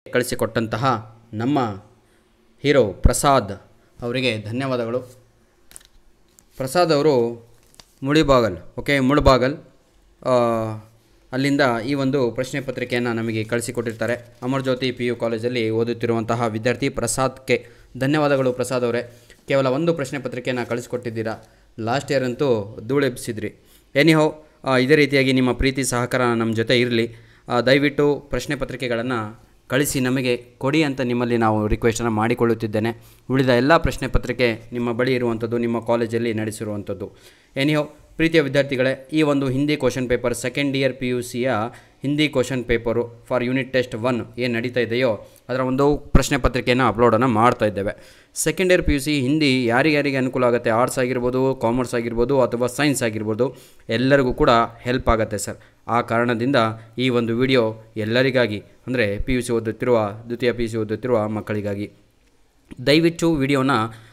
ಕಳಿಸಿಕೊಟ್ಟಂತಹ ನಮ್ಮ ಹೀರೋ ಪ್ರಸಾದ್ ಅವರಿಗೆ ಧನ್ಯವಾದಗಳು ಪ್ರಸಾದ್ ಅವರು ಮುಳಿಬಾಗಲ್ ಓಕೆ ಮುಳಬಾಗಲ್ ಆ, ಅಲ್ಲಿಂದ ಈ ಒಂದು ಪ್ರಶ್ನೆ ಪತ್ರಿಕೆಯನ್ನು ನಮಗೆ ಕಳಿಸಿಕೊಟ್ಟಿರ್ತಾರೆ ಅಮರ್ಜ್ಯೋತಿ ಪಿ ಯು ಕಾಲೇಜಲ್ಲಿ ಓದುತ್ತಿರುವಂತಹ ವಿದ್ಯಾರ್ಥಿ ಪ್ರಸಾದ್ಗೆ ಧನ್ಯವಾದಗಳು ಪ್ರಸಾದ್ ಅವರೇ ಕೇವಲ ಒಂದು ಪ್ರಶ್ನೆ ಪತ್ರಿಕೆಯನ್ನು ಕಳಿಸಿಕೊಟ್ಟಿದ್ದೀರಾ ಲಾಸ್ಟ್ ಇಯರ್ ಅಂತೂ ಧೂಳೆಬ್ಬಿಸಿದ್ರಿ ಎನಿಹೋ ಇದೇ ರೀತಿಯಾಗಿ ನಿಮ್ಮ ಪ್ರೀತಿ ಸಹಕಾರ ನಮ್ಮ ಜೊತೆ ಇರಲಿ ದಯವಿಟ್ಟು ಪ್ರಶ್ನೆ ಪತ್ರಿಕೆಗಳನ್ನು ಕಳಿಸಿ ನಮಗೆ ಕೊಡಿ ಅಂತ ನಿಮ್ಮಲ್ಲಿ ನಾವು ರಿಕ್ವೆಸ್ಟನ್ನು ಮಾಡಿಕೊಳ್ಳುತ್ತಿದ್ದೇನೆ ಉಳಿದ ಎಲ್ಲ ಪ್ರಶ್ನೆ ಪತ್ರಿಕೆ ನಿಮ್ಮ ಬಳಿ ಇರುವಂಥದ್ದು ನಿಮ್ಮ ಕಾಲೇಜಲ್ಲಿ ನಡೆಸಿರುವಂಥದ್ದು ಎನಿಹೋ ಪ್ರೀತಿಯ ವಿದ್ಯಾರ್ಥಿಗಳೇ ಈ ಒಂದು Hindi question paper second year P U ಸಿಯ Hindi question paper for unit test one ಏನು ನಡೀತಾ ಇದೆಯೋ ಅದರ ಒಂದು ಪ್ರಶ್ನೆ ಪತ್ರಿಕೆಯನ್ನು ಅಪ್ಲೋಡನ್ನು ಮಾಡ್ತಾ ಇದ್ದೇವೆ second year P U C Hindi ಯಾರಿಗ್ಯಾರಿಗೆ ಅನುಕೂಲ ಆಗುತ್ತೆ ಆರ್ಟ್ಸ್ ಆಗಿರ್ಬೋದು ಕಾಮರ್ಸ್ ಆಗಿರ್ಬೋದು ಅಥವಾ ಸೈನ್ಸ್ ಆಗಿರ್ಬೋದು ಎಲ್ಲರಿಗೂ ಕೂಡ ಹೆಲ್ಪ್ ಆಗುತ್ತೆ ಸರ್ ಆ ಕಾರಣದಿಂದ ಈ ಒಂದು ವಿಡಿಯೋ ಎಲ್ಲರಿಗಾಗಿ ಅಂದರೆ ಪಿ ಯು ಸಿ ಓದುತ್ತಿರುವ ದ್ವಿತೀಯ ಪಿ ಯು ಸಿ ಓದುತ್ತಿರುವ ಮಕ್ಕಳಿಗಾಗಿ ದಯವಿಟ್ಟು ವಿಡಿಯೋನ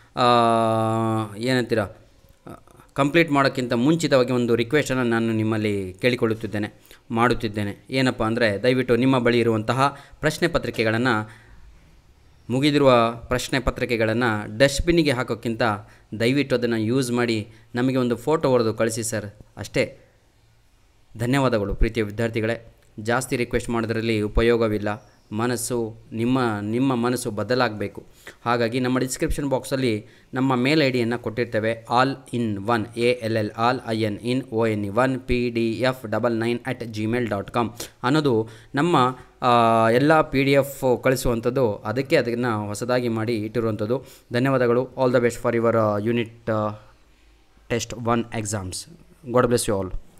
ಏನಂತೀರ ಕಂಪ್ಲೀಟ್ ಮಾಡೋಕ್ಕಿಂತ ಮುಂಚಿತವಾಗಿ ಒಂದು ರಿಕ್ವೆಸ್ಟನ್ನು ನಾನು ನಿಮ್ಮಲ್ಲಿ ಕೇಳಿಕೊಳ್ಳುತ್ತಿದ್ದೇನೆ ಮಾಡುತ್ತಿದ್ದೇನೆ ಏನಪ್ಪ ಅಂದರೆ ದಯವಿಟ್ಟು ನಿಮ್ಮ ಬಳಿ ಇರುವಂತಹ ಪ್ರಶ್ನೆ ಪತ್ರಿಕೆಗಳನ್ನು ಮುಗಿದಿರುವ ಪ್ರಶ್ನೆ ಪತ್ರಿಕೆಗಳನ್ನು ಡಸ್ಟ್ಬಿನ್ನಿಗೆ ಹಾಕೋಕ್ಕಿಂತ ದಯವಿಟ್ಟು ಅದನ್ನು ಯೂಸ್ ಮಾಡಿ ನಮಗೆ ಒಂದು ಫೋಟೋ ಹೊಡೆದು ಕಳಿಸಿ ಸರ್ ಅಷ್ಟೇ ಧನ್ಯವಾದಗಳು ಪ್ರೀತಿಯ ವಿದ್ಯಾರ್ಥಿಗಳೇ ಜಾಸ್ತಿ ರಿಕ್ವೆಸ್ಟ್ ಮಾಡೋದ್ರಲ್ಲಿ ಉಪಯೋಗವಿಲ್ಲ ಮನಸ್ಸು ನಿಮ್ಮ ನಿಮ್ಮ ಮನಸ್ಸು ಬದಲಾಗಬೇಕು ಹಾಗಾಗಿ ನಮ್ಮ ಡಿಸ್ಕ್ರಿಪ್ಷನ್ ಬಾಕ್ಸಲ್ಲಿ ನಮ್ಮ ಮೇಲ್ ಐ ಡಿಯನ್ನು ಕೊಟ್ಟಿರ್ತೇವೆ all in one A L L all I N in O N E one P D F double nine at gmail dot com ಅನ್ನೋದು ನಮ್ಮ ಎಲ್ಲ ಪಿ ಡಿ ಎಫ್ ಕಳಿಸುವಂಥದ್ದು ಅದಕ್ಕೆ ಅದನ್ನು ಹೊಸದಾಗಿ ಮಾಡಿ ಇಟ್ಟಿರುವಂಥದ್ದು ಧನ್ಯವಾದಗಳು all the best for your unit test one exams god bless you all